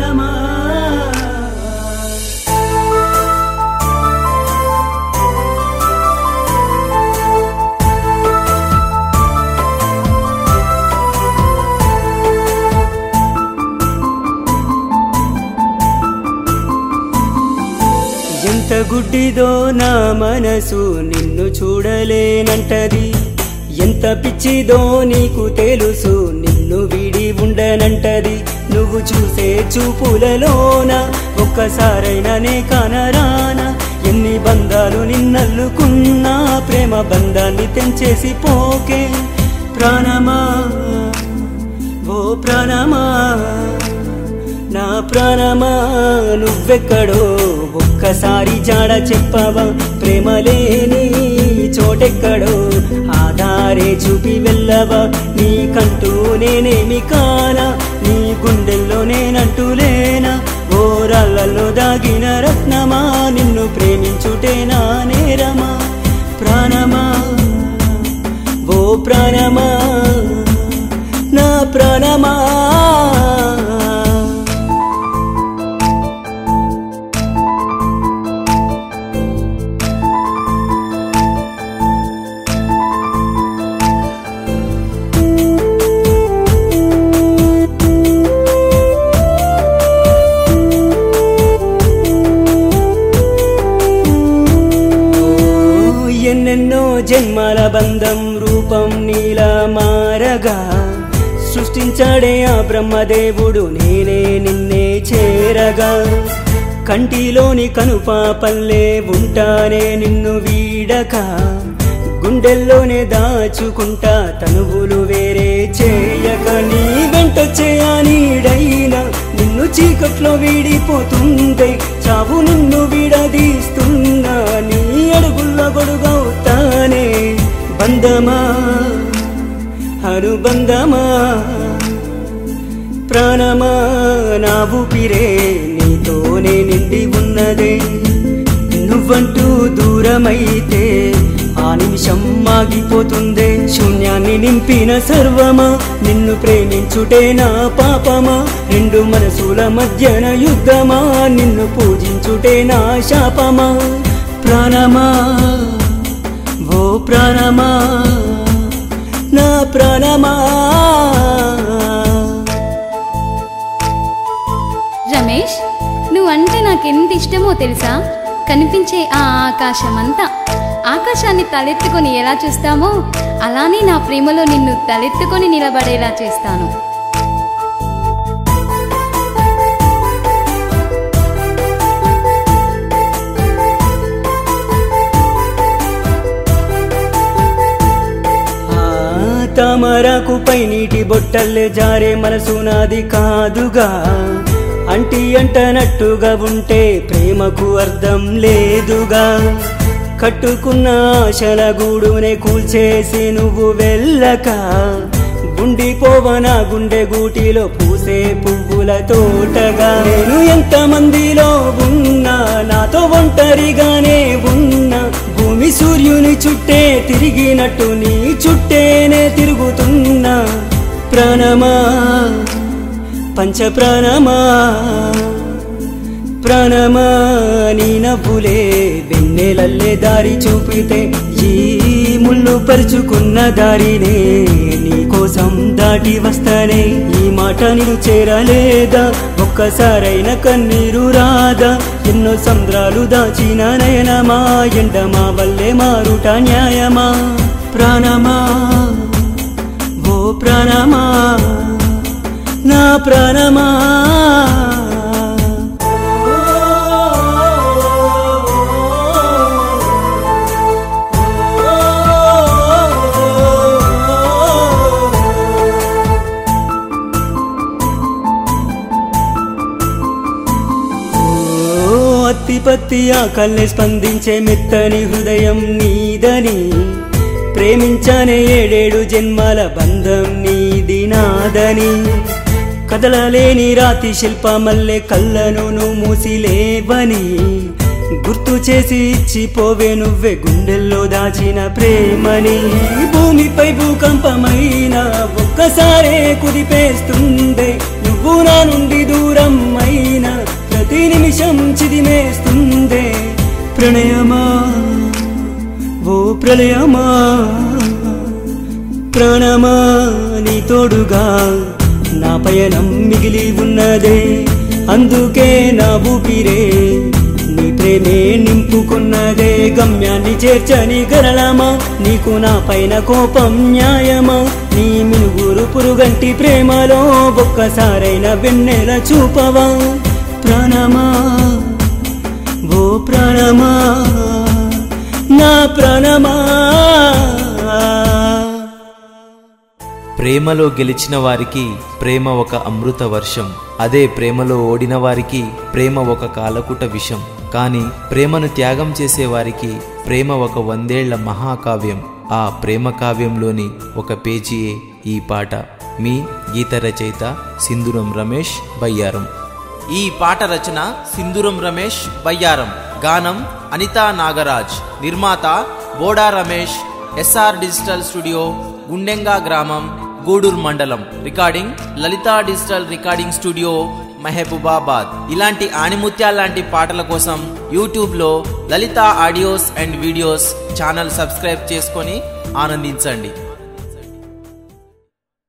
ప్రాణమా ఎంత గుడ్డిదో నా మనసు నిన్ను చూడలేనంటది ఎంత పిచ్చిదో నీకు తెలుసు నిన్ను వీడి ఉండనంటది నువ్వు చూసే చూపులలోన ఒక్కసారైనా నే కానరానా ఎన్ని బంధాలు నిన్నల్లుకున్నా ప్రేమ బంధాన్ని తెంచేసి పోకే ప్రాణమా ఓ ప్రాణమా నా ప్రాణమా నువ్వెక్కడో ఒక్కసారి జాడ చెప్పవా ప్రేమ లేని చోటెక్కడో ఆధారే చూపి వెళ్ళవా నీకంటూ నేనేమి కానా నీ గుండెల్లో నేనంటూ లేనా ఓరాళ్ళల్లో దాగిన రత్నమా నిన్ను ప్రేమించుటే నా నేరమా ప్రాణమా ఓ ప్రాణమా నా ప్రాణమా ఓ, ఎన్నెన్నో జన్మల బంధం రూపం నీలా మారగా సృష్టించాడే ఆ బ్రహ్మదేవుడు నేనే నిన్నే చేరగా కంటిలోని కనుపాపల్లే ఉంటానే నిన్ను వీడక గుండెల్లోనే దాచుకుంటా తనువులు వేరే చేయక నీ వెంట చేయనీడైనా నిన్ను చీకట్లో వీడిపోతుందే చావు నిన్ను విడదీస్తున్నా నీ అడుగుల్లో గొడుగవుతానే బంధమా అనుబంధమా ప్రాణమా నా ఊపిరే నీతోనే నిండి ఉన్నదే నువ్వంటూ దూరమైతే ఆ నిమిషం ఆగిపోతుందే శూన్యాన్ని నింపిన సర్వమా నిన్ను ప్రేమించుటే నా పాపమా రెండు మనసుల మధ్యన యుద్ధమా నిన్ను పూజించుటే నా శాపమా ప్రాణమా ఓ ప్రాణమా నా ప్రాణమా రమేష్ నువ్వంటే నాకెంత ఇష్టమో తెలుసా కనిపించే ఆ ఆకాశమంతా ఆకాశాన్ని తలెత్తుకొని ఎలా చూస్తామో అలానే నా ప్రేమలో నిన్ను తలెత్తుకొని నిలబడేలా చేస్తాను ఆ తామరకు పై నీటి బొట్టల్లే జారే మనసు నాది కాదుగా అంటి అంటనట్టుగా ఉంటే ప్రేమకు అర్థం లేదుగా కట్టుకున్న ఆశల గూడునే కూల్చేసి నువ్వు వెళ్ళక గుండిపోవన గుండె గూటిలో పూసే పువ్వుల తోటగా నేను ఎంత మందిలో ఉన్నా నాతో ఒంటరిగానే ఉన్నా భూమి సూర్యుని చుట్టే తిరిగినట్టు నీ చుట్టేనే తిరుగుతున్నా ప్రాణమా పంచ ప్రాణమా ప్రాణమా నీ నవ్వులే వెన్నెలల్లే దారి చూపితే ఈ ముళ్ళు పరుచుకున్న దారినే నీ కోసం దాటి వస్తానే ఈ మాట నేను చేరలేదా ఒక్కసారైన కన్నీరు రాదా ఎన్నో సంద్రాలు దాచిన నయనమా ఎండమా వల్లే మారుట న్యాయమా ప్రాణమా ఓ ప్రాణమా నా ప్రాణమా ఓ అత్తిపత్తి ఆకల్ని స్పందించే మెత్తని హృదయం నీదని ప్రేమించానే ఏడేడు జన్మాల బంధం నీది నాదని కదలలేని రాతి శిల్పమల్లె కళ్ళను నువ్వు మూసిలేవని గుర్తు చేసి ఇచ్చిపోవే నువ్వే గుండెల్లో దాచిన ప్రేమని భూమిపై భూకంపమైన ఒక్కసారే కుదిపేస్తుందే నువ్వు నా నుండి దూరం అయినా ప్రణయమా ఓ ప్రళయమా ప్రాణమా నీ తోడుగా నా పయనం మిగిలి ఉన్నదే అందుకే నా ఊపిరే నీ ప్రేమే నింపుకున్నదే గమ్యాన్ని చేర్చని గరళమా నీకు నా పైన కోపం న్యాయమా నీ మినుగురు పురుగంటి ప్రేమలో ఒక్కసారైన వెన్నెల చూపవా ప్రాణమా ఓ ప్రాణమా నా ప్రాణమా ప్రేమలో గెలిచిన వారికి ప్రేమ ఒక అమృత వర్షం అదే ప్రేమలో ఓడిన వారికి ప్రేమ ఒక కాలకుట విషం కానీ ప్రేమను త్యాగం చేసే వారికి ప్రేమ ఒక వందేళ్ల మహాకావ్యం ఆ ప్రేమ కావ్యంలోని ఒక పేజీయే ఈ పాట మీ గీత రచయిత సింధురం రమేష్ బయ్యారం ఈ పాట రచన సింధురం రమేష్ బయ్యారం గానం అనితా నాగరాజ్ నిర్మాత Boda Ramesh S R digital studio Gundenga గ్రామం గూడూరు మండలం recording Lalitha digital recording studio Mahabubabad ఇలాంటి ఆణిముత్యాల లాంటి పాటల కోసం యూట్యూబ్లో Lalitha audios and videos channel subscribe చేసుకొని ఆనందించండి